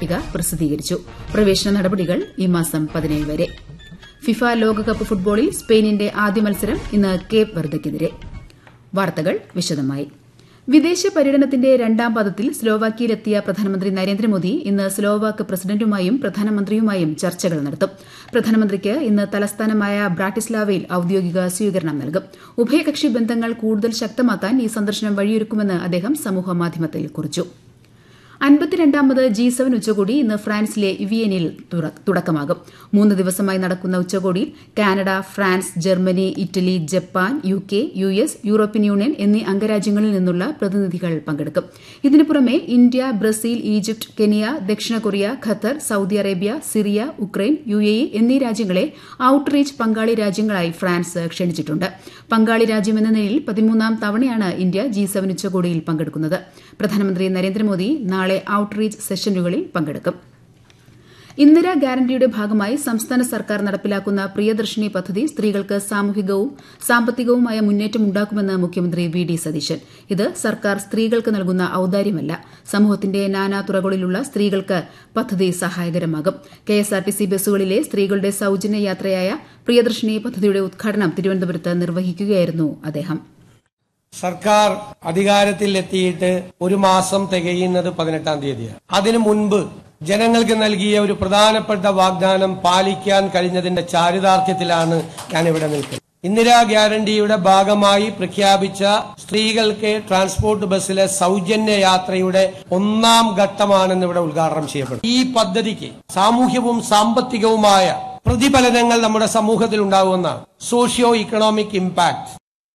പട്ടിക പ്രസിദ്ധീകരിച്ചു പ്രവേശന നടപടികൾ ഈ മാസം പതിനേഴ് വരെ ഫിഫ ലോകകപ്പ് ഫുട്ബോളിൽ സ്പെയിനിന്റെ ആദ്യ മത്സരം ഇന്ന് കേപ്പ് വെർദയ്ക്കെതിരെ വാർത്തകൾ വിശദമായി വിദേശ പര്യടനത്തിന്റെ രണ്ടാം പാദത്തിൽ സ്ലോവാക്കിയയിലെത്തിയ പ്രധാനമന്ത്രി നരേന്ദ്രമോദി ഇന്ന് സ്ലോവാക്ക് പ്രസിഡന്റുമായും പ്രധാനമന്ത്രിയുമായും ചർച്ചകൾ നടത്തും പ്രധാനമന്ത്രിക്ക് ഇന്ന് തലസ്ഥാനമായ ബ്രാട്ടിസ്ലാവയിൽ ഔദ്യോഗിക സ്വീകരണം നൽകും ഉഭയകക്ഷി ബന്ധങ്ങൾ കൂടുതൽ ശക്തമാക്കാൻ ഈ സന്ദർശനം വഴിയൊരുക്കുമെന്ന് അദ്ദേഹം സമൂഹമാധ്യമത്തിൽ കുറിച്ചു അൻപത്തിരണ്ടാമത് ജി സെവൻ ഉച്ചകോടി ഇന്ന് ഫ്രാൻസിലെ വിയനിൽ തുടക്കമാകും മൂന്ന് ദിവസമായി നടക്കുന്ന ഉച്ചകോടിയിൽ Canada France Germany Italy Japan U K U S European Union എന്നീ അംഗരാജ്യങ്ങളിൽ നിന്നുള്ള പ്രതിനിധികൾ പങ്കെടുക്കും ഇതിനു പുറമെ ഇന്ത്യ ബ്രസീൽ ഈജിപ്ത് കെനിയ ദക്ഷിണ Korea Qatar Saudi Arabia Syria Ukraine U A E എന്നീ രാജ്യങ്ങളെ ഔട്ട്റീച്ച് പങ്കാളി രാജ്യങ്ങളായി ഫ്രാൻസ് ക്ഷണിച്ചിട്ടുണ്ട് പങ്കാളി രാജ്യമെന്ന നിലയിൽ പതിമൂന്നാം തവണയാണ് ഇന്ത്യ ജി സെവൻ ഉച്ചകോടിയിൽ പങ്കെടുക്കുന്നത് പ്രധാനമന്ത്രി നരേന്ദ്രമോദി നാളെ ഔട്ട്റീച്ച് സെഷനുകളിൽ പങ്കെടുക്കും ഇന്ദിരാ ഗ്യാരണ്ടിയുടെ ഭാഗമായി സംസ്ഥാന സർക്കാർ നടപ്പിലാക്കുന്ന പ്രിയദർശിനി പദ്ധതി സ്ത്രീകൾക്ക് സാമൂഹികവും സാമ്പത്തികവുമായ മുന്നേറ്റം ഉണ്ടാക്കുമെന്ന് മുഖ്യമന്ത്രി വി ഡി സതീശൻ ഇത് സർക്കാർ സ്ത്രീകൾക്ക് നൽകുന്ന ഔദാര്യമല്ല സമൂഹത്തിന്റെ നാനാതുറകളിലുള്ള സ്ത്രീകൾക്ക് പദ്ധതി സഹായകരമാകും കെഎസ്ആർടിസി ബസ്സുകളിലെ സ്ത്രീകളുടെ സൌജന്യ യാത്രയായ പ്രിയദർശിനി പദ്ധതിയുടെ ഉദ്ഘാടനം തിരുവനന്തപുരത്ത് നിർവഹിക്കുകയായിരുന്നു അദ്ദേഹം സർക്കാർ അധികാരത്തിൽ എത്തിയിട്ട് ഒരു മാസം തികയുന്നത് പതിനെട്ടാം തീയതിയാണ് അതിനു മുൻപ് ജനങ്ങൾക്ക് നൽകിയ ഒരു പ്രധാനപ്പെട്ട വാഗ്ദാനം പാലിക്കാൻ കഴിഞ്ഞതിന്റെ ചാരിതാർത്ഥ്യത്തിലാണ് ഞാൻ ഇവിടെ നിൽക്കുന്നത് ഇന്ദിരാ ഗ്യാരണ്ടിയുടെ ഭാഗമായി പ്രഖ്യാപിച്ച സ്ത്രീകൾക്ക് ട്രാൻസ്പോർട്ട് ബസ്സിലെ സൗജന്യ യാത്രയുടെ ഒന്നാം ഘട്ടമാണെന്ന് ഇവിടെ ഉദ്ഘാടനം ചെയ്യപ്പെടും ഈ പദ്ധതിക്ക് സാമൂഹ്യവും സാമ്പത്തികവുമായ പ്രതിഫലനങ്ങൾ നമ്മുടെ സമൂഹത്തിൽ ഉണ്ടാകുമെന്നാണ് സോഷ്യോ ഇക്കണോമിക് ഇമ്പാക്ട്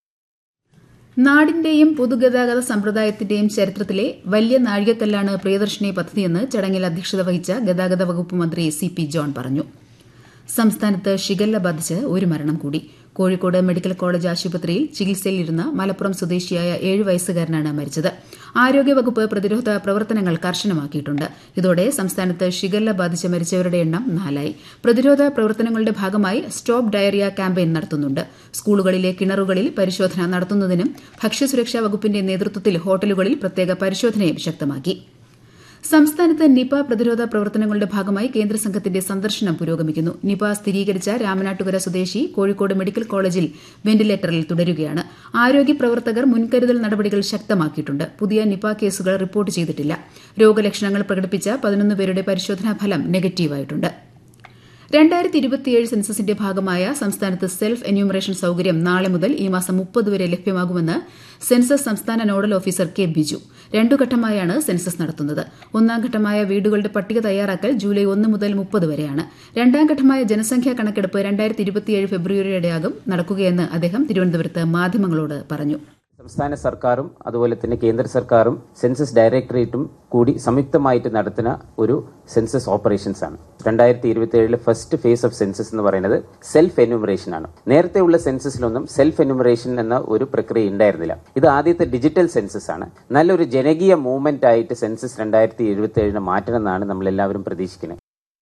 നാടിന്റെയും പൊതുഗതാഗത സമ്പ്രദായത്തിന്റെയും ചരിത്രത്തിലെ വലിയ നാഴികക്കല്ലാണ് പ്രിയദർശിനി പദ്ധതിയെന്ന് ചടങ്ങിൽ അധ്യക്ഷത വഹിച്ച ഗതാഗത വകുപ്പ് മന്ത്രി സി പി ജോൺ പറഞ്ഞു സംസ്ഥാനത്ത് ഷിഗല്ല ബാധിച്ച് ഒരു മരണം കൂടി കോഴിക്കോട് മെഡിക്കൽ കോളേജ് ആശുപത്രിയിൽ ചികിത്സയിലിരുന്ന മലപ്പുറം സ്വദേശിയായ ഏഴ് വയസ്സുകാരനാണ് മരിച്ചത് ആരോഗ്യവകുപ്പ് പ്രതിരോധ പ്രവർത്തനങ്ങൾ കർശനമാക്കിയിട്ടുണ്ട് ഇതോടെ സംസ്ഥാനത്ത് ഷിഗല്ല ബാധിച്ച് മരിച്ചവരുടെ എണ്ണം നാലായി പ്രതിരോധ പ്രവർത്തനങ്ങളുടെ ഭാഗമായി സ്റ്റോപ്പ് ഡയറിയ ക്യാമ്പയിൻ നടത്തുന്നുണ്ട് സ്കൂളുകളിലെ കിണറുകളിൽ പരിശോധന നടത്തുന്നതിനും ഭക്ഷ്യസുരക്ഷാ വകുപ്പിന്റെ നേതൃത്വത്തിൽ ഹോട്ടലുകളിൽ പ്രത്യേക പരിശോധനയും ശക്തമാക്കി സംസ്ഥാനത്ത് നിപ പ്രതിരോധ പ്രവർത്തനങ്ങളുടെ ഭാഗമായി കേന്ദ്ര സംഘത്തിന്റെ സന്ദർശനം പുരോഗമിക്കുന്നു നിപ സ്ഥിരീകരിച്ച രാമനാട്ടുകര സ്വദേശി കോഴിക്കോട് മെഡിക്കൽ കോളേജിൽ വെന്റിലേറ്ററിൽ തുടരുകയാണ് ആരോഗ്യ പ്രവർത്തകർ മുൻകരുതൽ നടപടികൾ ശക്തമാക്കിയിട്ടുണ്ട് പുതിയ നിപ കേസുകൾ റിപ്പോർട്ട് ചെയ്തിട്ടില്ല രോഗലക്ഷണങ്ങൾ പ്രകടിപ്പിച്ച പതിനൊന്ന് പേരുടെ പരിശോധനാ ഫലം നെഗറ്റീവായിട്ടുണ്ട് രണ്ടായിരത്തി ഇരുപത്തിയേഴ് സെൻസസിന്റെ ഭാഗമായ സംസ്ഥാനത്ത് സെൽഫ് എന്യൂമറേഷൻ സൌകര്യം നാളെ മുതൽ ഈ മാസം മുപ്പത് വരെ ലഭ്യമാകുമെന്ന് സെൻസസ് സംസ്ഥാന നോഡൽ ഓഫീസർ കെ ബിജു രണ്ടു ഘട്ടമായാണ് സെൻസസ് നടത്തുന്നത് ഒന്നാം ഘട്ടമായ വീടുകളുടെ പട്ടിക തയ്യാറാക്കൽ ജൂലൈ ഒന്ന് മുതൽ മുപ്പത് വരെയാണ് രണ്ടാം ഘട്ടമായ ജനസംഖ്യാ കണക്കെടുപ്പ് രണ്ടായിരത്തി ഇരുപത്തിയേഴ് ഫെബ്രുവരിയോടെയാകും നടക്കുകയെന്ന് അദ്ദേഹം തിരുവനന്തപുരത്ത് മാധ്യമങ്ങളോട് പറഞ്ഞു സംസ്ഥാന സർക്കാരും അതുപോലെ തന്നെ കേന്ദ്ര സർക്കാരും സെൻസസ് ഡയറക്ടറേറ്റും കൂടി സംയുക്തമായിട്ട് നടത്തുന്ന ഒരു സെൻസസ് ഓപ്പറേഷൻസ് ആണ് രണ്ടായിരത്തി ഇരുപത്തി ഏഴിലെ ഫസ്റ്റ് ഫേസ് ഓഫ് സെൻസസ് എന്ന് പറയുന്നത് സെൽഫ് എന്യൂമറേഷൻ ആണ് നേരത്തെ ഉള്ള സെൻസസിലൊന്നും സെൽഫ് എന്യൂമറേഷൻ എന്ന ഒരു പ്രക്രിയ ഉണ്ടായിരുന്നില്ല ഇത് ആദ്യത്തെ ഡിജിറ്റൽ സെൻസസ് ആണ് നല്ലൊരു ജനകീയ മൂവ്മെന്റ് ആയിട്ട് സെൻസസ് രണ്ടായിരത്തി എഴുപത്തി ഏഴിന് മാറ്റണമെന്നാണ് നമ്മൾ എല്ലാവരും പ്രതീക്ഷിക്കുന്നത്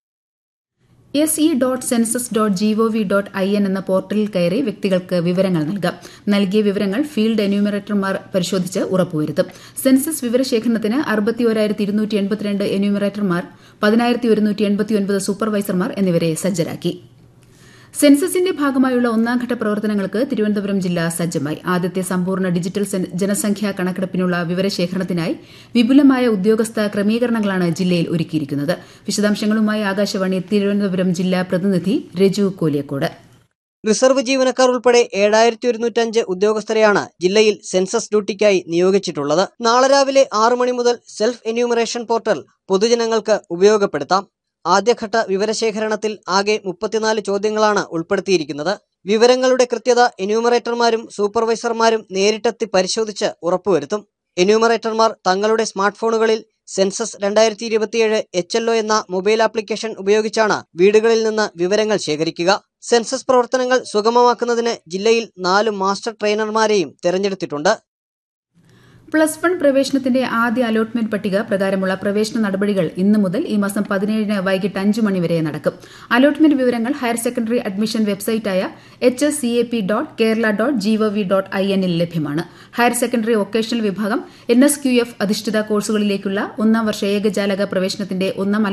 S E dot census dot GOV dot I N എന്ന പോർട്ടലിൽ കയറി വ്യക്തികൾക്ക് വിവരങ്ങൾ നൽകാം നൽകിയ വിവരങ്ങൾ ഫീൽഡ് എന്യൂമറേറ്റർമാർ പരിശോധിച്ച് ഉറപ്പുവരുത്തും സെൻസസ് വിവരശേഖരണത്തിന് അറുപത്തിയോരായിരത്തി ഇരുന്നൂറ്റി എൺപത്തിരണ്ട് എന്യൂമറേറ്റർമാർ പതിനായിരത്തി ഒരുന്നൂറ്റി എൺപത്തിയൊൻപത് സൂപ്പർവൈസർമാർ എന്നിവരെ സജ്ജരാക്കി സെൻസസിന്റെ ഭാഗമായുള്ള ഒന്നാംഘട്ട പ്രവർത്തനങ്ങൾക്ക് തിരുവനന്തപുരം ജില്ല സജ്ജമായി ആദ്യത്തെ സമ്പൂർണ്ണ ഡിജിറ്റൽ ജനസംഖ്യാ കണക്കെടുപ്പിനുള്ള വിവരശേഖരണത്തിനായി വിപുലമായ ഉദ്യോഗസ്ഥ ക്രമീകരണങ്ങളാണ് ജില്ലയിൽ ഒരുക്കിയിരിക്കുന്നത് വിശദാംശങ്ങളുമായി ആകാശവാണി തിരുവനന്തപുരം ജില്ലാ പ്രതിനിധി രജു കോലിയക്കോട് റിസർവ് ജീവനക്കാർ ഉൾപ്പെടെ ഏഴായിരത്തി ഒരുന്നൂറ്റഞ്ച് ഉദ്യോഗസ്ഥരെയാണ് ജില്ലയിൽ സെൻസസ് ഡ്യൂട്ടിക്കായി നിയോഗിച്ചിട്ടുള്ളത് നാളെ രാവിലെ ആറു മണി മുതൽ സെൽഫ് എന്യൂമറേഷൻ പോർട്ടൽ പൊതുജനങ്ങൾക്ക് ഉപയോഗപ്പെടുത്താം ആദ്യഘട്ട വിവരശേഖരണത്തിൽ ആകെ മുപ്പത്തിനാല് ചോദ്യങ്ങളാണ് ഉൾപ്പെടുത്തിയിരിക്കുന്നത് വിവരങ്ങളുടെ കൃത്യത എന്യൂമറേറ്റർമാരും സൂപ്പർവൈസർമാരും നേരിട്ടെത്തി പരിശോധിച്ച് ഉറപ്പുവരുത്തും എന്യൂമറേറ്റർമാർ തങ്ങളുടെ സ്മാർട്ട് ഫോണുകളിൽ സെൻസസ് രണ്ടായിരത്തി ഇരുപത്തിയേഴ് എച്ച് എൽ എന്ന മൊബൈൽ ആപ്ലിക്കേഷൻ ഉപയോഗിച്ചാണ് വീടുകളിൽ നിന്ന് വിവരങ്ങൾ ശേഖരിക്കുക സെൻസസ് പ്രവർത്തനങ്ങൾ സുഗമമാക്കുന്നതിന് ജില്ലയിൽ നാല് മാസ്റ്റർ ട്രെയിനർമാരെയും തെരഞ്ഞെടുത്തിട്ടുണ്ട് പ്ലസ് വൺ പ്രവേശനത്തിന്റെ ആദ്യ അലോട്ട്മെന്റ് പട്ടിക പ്രകാരമുള്ള പ്രവേശന നടപടികൾ ഇന്നു മുതൽ ഈ മാസം പതിനേഴിന് വൈകിട്ട് അഞ്ച് മണിവരെ നടക്കും അലോട്ട്മെന്റ് വിവരങ്ങൾ ഹയർ സെക്കൻഡറി അഡ്മിഷൻ വെബ്സൈറ്റായ H S C A P dot Kerala dot GOV dot I എന്നിൽ ലഭ്യമാണ് ഹയർ സെക്കൻഡറി വൊക്കേഷണൽ വിഭാഗം എൻ എസ് ക്യു എഫ് അധിഷ്ഠിത കോഴ്സുകളിലേക്കുള്ള ഒന്നാം വർഷ ഏകജാലക പ്രവേശനത്തിന്റെ ഒന്നാം